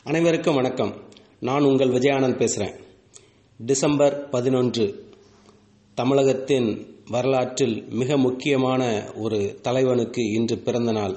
அனைவருக்கும் வணக்கம் நான் உங்கள் விஜயானந்த் பேசுகிறேன் டிசம்பர் பதினொன்று தமிழகத்தின் வரலாற்றில் மிக முக்கியமான ஒரு தலைவனுக்கு இன்று பிறந்த நாள்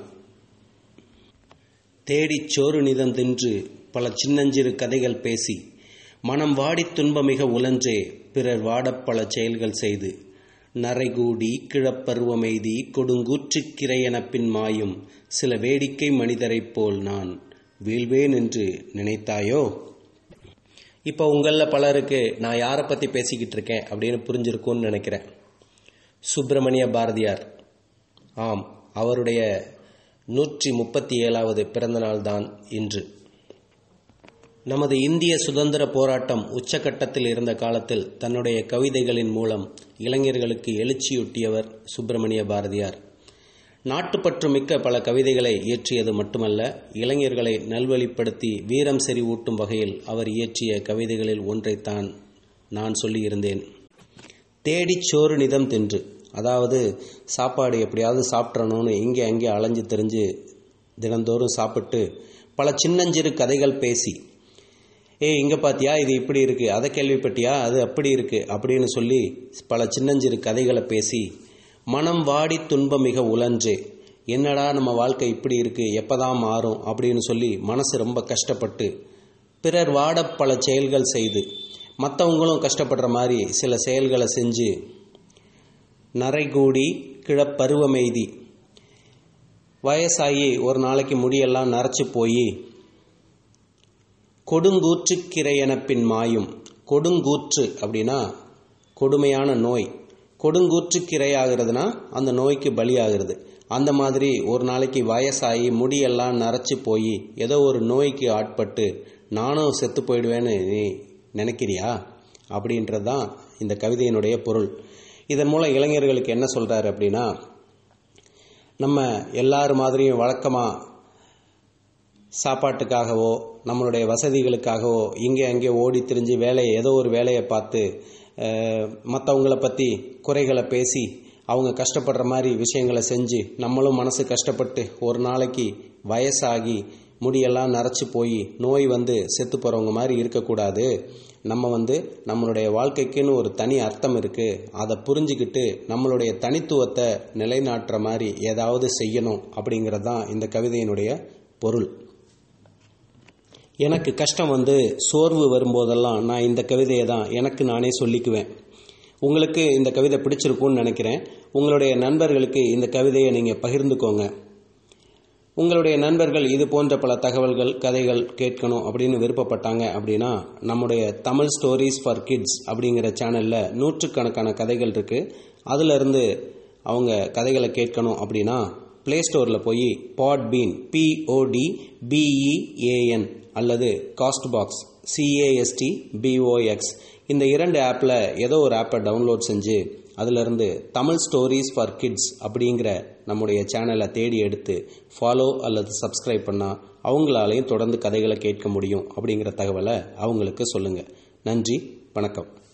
தேடிச் சோறு நிதம் தின்று பல சின்னஞ்சிறு கதைகள் பேசி மனம் வாடித் துன்பமிக உலன்றே பிறர் வாடப் பல செயல்கள் செய்து நரைகூடி கிழப்பருவமெய்தி கொடுங்கூற்றுக் கிரையெனப் பின் மாயும் சில வேடிக்கை மனிதரைப் போல் நான் வீழ்வேன் என்று நினைத்தாயோ இப்போ உங்களில் பலருக்கு நான் யாரை பற்றி பேசிக்கிட்டு இருக்கேன் அப்படின்னு புரிஞ்சிருக்கும்னு நினைக்கிறேன் சுப்பிரமணிய பாரதியார் ஆம் அவருடைய நூற்றி முப்பத்தி ஏழாவது பிறந்தநாள் தான் இன்று நமது இந்திய சுதந்திர போராட்டம் உச்சகட்டத்தில் இருந்த காலத்தில் தன்னுடைய கவிதைகளின் மூலம் இளைஞர்களுக்கு எழுச்சியூட்டியவர் சுப்பிரமணிய பாரதியார் நாட்டுப்பற்று மிக்க பல கவிதைகளை இயற்றியது மட்டுமல்ல இளைஞர்களை நல்வழிப்படுத்தி வீரம் செறிவூட்டும் வகையில் அவர் இயற்றிய கவிதைகளில் ஒன்றைத்தான் நான் சொல்லியிருந்தேன் தேடிச் சோறு நிதம் தின்று அதாவது சாப்பாடு எப்படியாவது சாப்பிட்றணும்னு இங்கே அங்கே அலைஞ்சு தெரிஞ்சு தினந்தோறும் சாப்பிட்டு பல சின்னஞ்சிறு கதைகள் பேசி ஏ இங்கே பார்த்தியா இது இப்படி இருக்குது அதை கேள்விப்பட்டியா அது அப்படி இருக்குது அப்படின்னு சொல்லி பல சின்னஞ்சிறு கதைகளை பேசி மனம் வாடி துன்பம் மிக உலன்றே என்னடா நம்ம வாழ்க்கை இப்படி இருக்குது எப்போதான் மாறும் அப்படின்னு சொல்லி மனசு ரொம்ப கஷ்டப்பட்டு பிறர் வாட பல செயல்கள் செய்து மற்றவங்களும் கஷ்டப்படுற மாதிரி சில செயல்களை செஞ்சு நரைகூடி கிழப்பருவமெய்தி வயசாகி ஒரு நாளைக்கு முடியெல்லாம் நரைச்சி போய் கொடுங்கூற்று கிரையெனப்பின் மாயும் கொடுங்கூற்று அப்படின்னா கொடுமையான நோய் கொடுங்கூற்று கிரையாகிறதுனா அந்த நோய்க்கு பலியாகிறது அந்த மாதிரி ஒரு நாளைக்கு வயசாகி முடியெல்லாம் நரைச்சி போய் ஏதோ ஒரு நோய்க்கு ஆட்பட்டு நானும் செத்து போயிடுவேன்னு நீ நினைக்கிறியா அப்படின்றது தான் இந்த கவிதையினுடைய பொருள் இதன் மூலம் இளைஞர்களுக்கு என்ன சொல்கிறாரு அப்படின்னா நம்ம எல்லார் மாதிரியும் வழக்கமாக சாப்பாட்டுக்காகவோ நம்மளுடைய வசதிகளுக்காகவோ இங்கே அங்கே ஓடி திரிஞ்சு வேலையை ஏதோ ஒரு வேலையை பார்த்து மற்றவங்களை பற்றி குறைகளை பேசி அவங்க கஷ்டப்படுற மாதிரி விஷயங்களை செஞ்சு நம்மளும் மனசு கஷ்டப்பட்டு ஒரு நாளைக்கு வயசாகி முடியெல்லாம் நரைச்சி போய் நோய் வந்து செத்து போகிறவங்க மாதிரி இருக்கக்கூடாது நம்ம வந்து நம்மளுடைய வாழ்க்கைக்குன்னு ஒரு தனி அர்த்தம் இருக்குது அதை புரிஞ்சுக்கிட்டு நம்மளுடைய தனித்துவத்தை நிலைநாட்டுற மாதிரி ஏதாவது செய்யணும் அப்படிங்கிறது தான் இந்த கவிதையினுடைய பொருள் எனக்கு கஷ்டம் வந்து சோர்வு வரும்போதெல்லாம் நான் இந்த கவிதையை தான் எனக்கு நானே சொல்லிக்குவேன் உங்களுக்கு இந்த கவிதை பிடிச்சிருக்கும்னு நினைக்கிறேன் உங்களுடைய நண்பர்களுக்கு இந்த கவிதையை நீங்கள் பகிர்ந்துக்கோங்க உங்களுடைய நண்பர்கள் இது போன்ற பல தகவல்கள் கதைகள் கேட்கணும் அப்படின்னு விருப்பப்பட்டாங்க அப்படின்னா நம்முடைய தமிழ் ஸ்டோரிஸ் ஃபார் கிட்ஸ் அப்படிங்கிற சேனலில் நூற்றுக்கணக்கான கதைகள் இருக்குது அதிலிருந்து அவங்க கதைகளை கேட்கணும் அப்படின்னா ப்ளே ஸ்டோரில் போய் பாட்பீன் பிஓடி பிஇஏஎன் அல்லது காஸ்ட் பாக்ஸ் சிஏஎஸ்டி பிஓஎக்ஸ் இந்த இரண்டு ஆப்பில் ஏதோ ஒரு ஆப்பை டவுன்லோட் செஞ்சு அதிலிருந்து தமிழ் ஸ்டோரிஸ் ஃபார் கிட்ஸ் அப்படிங்கிற நம்முடைய சேனலை தேடி எடுத்து ஃபாலோ அல்லது சப்ஸ்கிரைப் பண்ணால் அவங்களாலையும் தொடர்ந்து கதைகளை கேட்க முடியும் அப்படிங்கிற தகவலை அவங்களுக்கு சொல்லுங்கள் நன்றி வணக்கம்